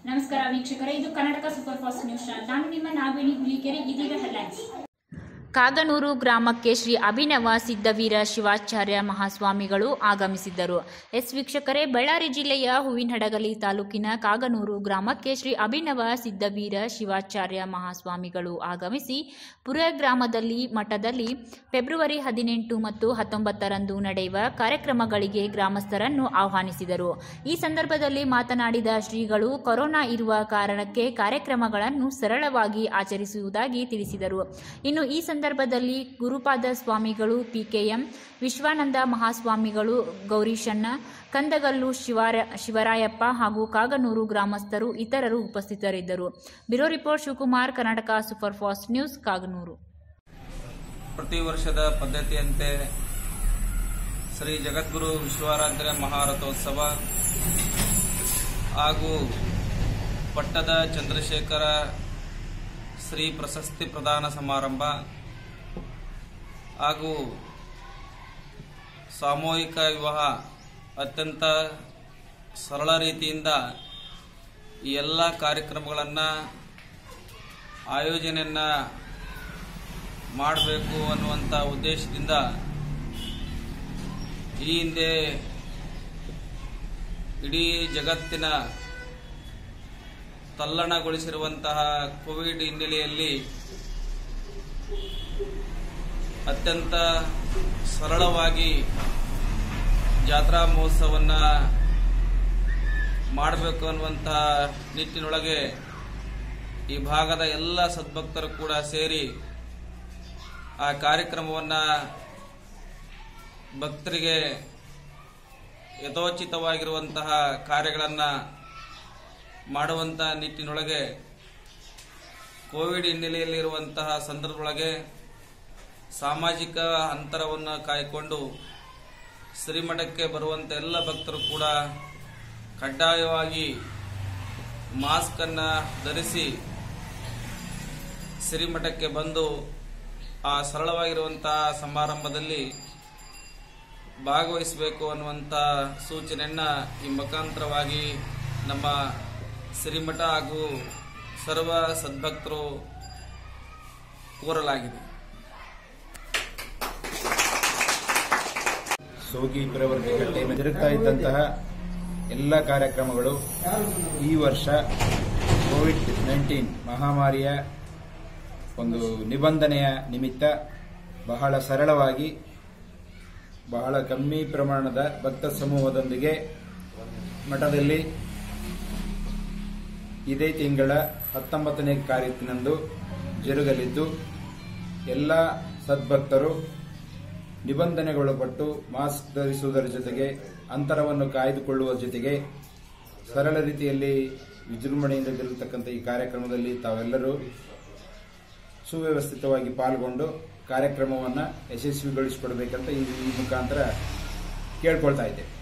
ನಮಸ್ಕಾರ ವೀಕ್ಷಕರೇ ಇದು Karnataka super fast news channel ನಾನು ನಿಮ್ಮ ನಾಗವೇಣಿ ಹುಲಿಕೆರೆ ಇದೀಗ ಹೆಡ್ಲೈನ್ಸ್ ಕಾಗನೂರು ಗ್ರಾಮಕ್ಕೆ ಶ್ರೀ ಅಭಿನವ ಸಿದ್ಧವೀರ ಶಿವಾಚಾರ್ಯ ಮಹಾಸ್ವಾಮಿಗಳು ಆಗಮಿಸಿದ್ದರು ಎಸ್ ವೀಕ್ಷಕರೇ ಬಳ್ಳಾರಿ ಜಿಲ್ಲೆಯ ಹೂವಿನಹಡಗಲಿ ತಾಲೂಕಿನ ಕಾಗನೂರು ಗ್ರಾಮಕ್ಕೆ ಶ್ರೀ ಅಭಿನವ ಸಿದ್ಧವೀರ ಶಿವಾಚಾರ್ಯ ಮಹಾಸ್ವಾಮಿಗಳು ಆಗಮಿಸಿ ಪುರ ಗ್ರಾಮದಲ್ಲಿ ಮಠದಲ್ಲಿ ಫೆಬ್ರವರಿ ಹದಿನೆಂಟು ಮತ್ತು ಹತ್ತೊಂಬತ್ತರಂದು ನಡೆಯುವ ಕಾರ್ಯಕ್ರಮಗಳಿಗೆ ಗ್ರಾಮಸ್ಥರನ್ನು ಆಹ್ವಾನಿಸಿದರು ಈ ಸಂದರ್ಭದಲ್ಲಿ ಮಾತನಾಡಿದ ಶ್ರೀಗಳು ಕೊರೋನಾ ಇರುವ ಕಾರಣಕ್ಕೆ ಕಾರ್ಯಕ್ರಮಗಳನ್ನು ಸರಳವಾಗಿ ಆಚರಿಸುವುದಾಗಿ ತಿಳಿಸಿದರು ಇನ್ನು ಈ ಸಂದರ್ಭದಲ್ಲಿ ಗುರುಪಾದ ಸ್ವಾಮಿಗಳು ಪಿಕೆಎಂ ವಿಶ್ವಾನಂದ ಮಹಾಸ್ವಾಮಿಗಳು ಗೌರೀಶಣ್ಣ ಕಂದಗಲ್ಲು ಶಿವಾರ ಶಿವರಾಯಪ್ಪ ಹಾಗೂ ಕಾಗನೂರು ಗ್ರಾಮಸ್ಥರು ಇತರರು ಉಪಸ್ಥಿತರಿದ್ದರು bureau report Shivakumar Karnataka super fast news Kaganuru ಪ್ರತಿ ವರ್ಷದ ಪದ್ಧತಿಯಂತೆ ಶ್ರೀ ಜಗದ್ಗುರು ವಿಶ್ವಾರಾಧ್ಯ ಮಹಾರಥೋತ್ಸವ ಹಾಗೂ ಪಟ್ಟದ ಚಂದ್ರಶೇಖರ ಶ್ರೀ ಪ್ರಶಸ್ತಿ ಪ್ರದಾನ ಸಮಾರಂಭ ಹಾಗೂ ಸಾಮೂಹಿಕ ವಿವಾಹ ಅತ್ಯಂತ ಸರಳ ರೀತಿಯಿಂದ ಈ ಎಲ್ಲ ಕಾರ್ಯಕ್ರಮಗಳನ್ನು ಆಯೋಜನೆಯನ್ನು ಮಾಡಬೇಕು ಅನ್ನುವಂಥ ಉದ್ದೇಶದಿಂದ ಈ ಹಿಂದೆ ಇಡೀ ಜಗತ್ತಿನ ತಲ್ಲಣಗೊಳಿಸಿರುವಂತಹ ಕೋವಿಡ್ ಹಿನ್ನೆಲೆಯಲ್ಲಿ ಅತ್ಯಂತ ಸರಳವಾಗಿ ಜಾತ್ರಾ ಮಹೋತ್ಸವವನ್ನು ಮಾಡಬೇಕು ಅನ್ನುವಂತಹ ನಿಟ್ಟಿನೊಳಗೆ ಈ ಭಾಗದ ಎಲ್ಲ ಸದ್ಭಕ್ತರು ಕೂಡ ಸೇರಿ ಆ ಕಾರ್ಯಕ್ರಮವನ್ನು ಭಕ್ತರಿಗೆ ಯಥೋಚಿತವಾಗಿರುವಂತಹ ಕಾರ್ಯಗಳನ್ನು ಮಾಡುವಂತಹ ನಿಟ್ಟಿನೊಳಗೆ ಕೋವಿಡ್ ಹಿನ್ನೆಲೆಯಲ್ಲಿರುವಂತಹ ಸಂದರ್ಭದೊಳಗೆ ಸಾಮಾಜಿಕ ಅಂತರವನ್ನು ಕಾಯ್ಕೊಂಡು ಶ್ರೀಮಠಕ್ಕೆ ಬರುವಂಥ ಎಲ್ಲ ಭಕ್ತರು ಕೂಡ ಕಡ್ಡಾಯವಾಗಿ ಮಾಸ್ಕನ್ನು ಧರಿಸಿ ಶ್ರೀಮಠಕ್ಕೆ ಬಂದು ಆ ಸರಳವಾಗಿರುವಂತಹ ಸಮಾರಂಭದಲ್ಲಿ ಭಾಗವಹಿಸಬೇಕು ಅನ್ನುವಂಥ ಸೂಚನೆಯನ್ನು ಈ ಮುಖಾಂತರವಾಗಿ ನಮ್ಮ ಶ್ರೀಮಠ ಹಾಗೂ ಸರ್ವ ಸದ್ಭಕ್ತರು ಕೋರಲಾಗಿದೆ ಸೋಗಿ ಪ್ರವರ್ಗಗಟ್ಟೆ ಜರುಗ್ತಾ ಇದ್ದಂತಹ ಎಲ್ಲ ಕಾರ್ಯಕ್ರಮಗಳು ಈ ವರ್ಷ ಕೋವಿಡ್ ನೈನ್ಟೀನ್ ಮಹಾಮಾರಿಯ ಒಂದು ನಿಬಂಧನೆಯ ನಿಮಿತ್ತ ಬಹಳ ಸರಳವಾಗಿ ಬಹಳ ಕಮ್ಮಿ ಪ್ರಮಾಣದ ಭಕ್ತ ಸಮೂಹದೊಂದಿಗೆ ಮಠದಲ್ಲಿ ಇದೇ ತಿಂಗಳ ಹತ್ತೊಂಬತ್ತನೇ ತಾರೀಕಿನಂದು ಜರುಗಲಿದ್ದು ಎಲ್ಲ ಸದ್ಭಕ್ತರು ನಿಬಂಧನೆಗೊಳಪಟ್ಟು ಮಾಸ್ಕ್ ಧರಿಸುವುದರ ಜೊತೆಗೆ ಅಂತರವನ್ನು ಕಾಯ್ದುಕೊಳ್ಳುವ ಜೊತೆಗೆ ಸರಳ ರೀತಿಯಲ್ಲಿ ವಿಜೃಂಭಣೆಯಿಂದ ಜರುಗತಕ್ಕಂಥ ಈ ಕಾರ್ಯಕ್ರಮದಲ್ಲಿ ತಾವೆಲ್ಲರೂ ಸುವ್ಯವಸ್ಥಿತವಾಗಿ ಪಾಲ್ಗೊಂಡು ಕಾರ್ಯಕ್ರಮವನ್ನು ಯಶಸ್ವಿಗೊಳಿಸಿಕೊಡ್ಬೇಕಂತ ಈ ಈ ಮುಖಾಂತರ ಕೇಳ್ಕೊಳ್ತಾ ಇದ್ದೆ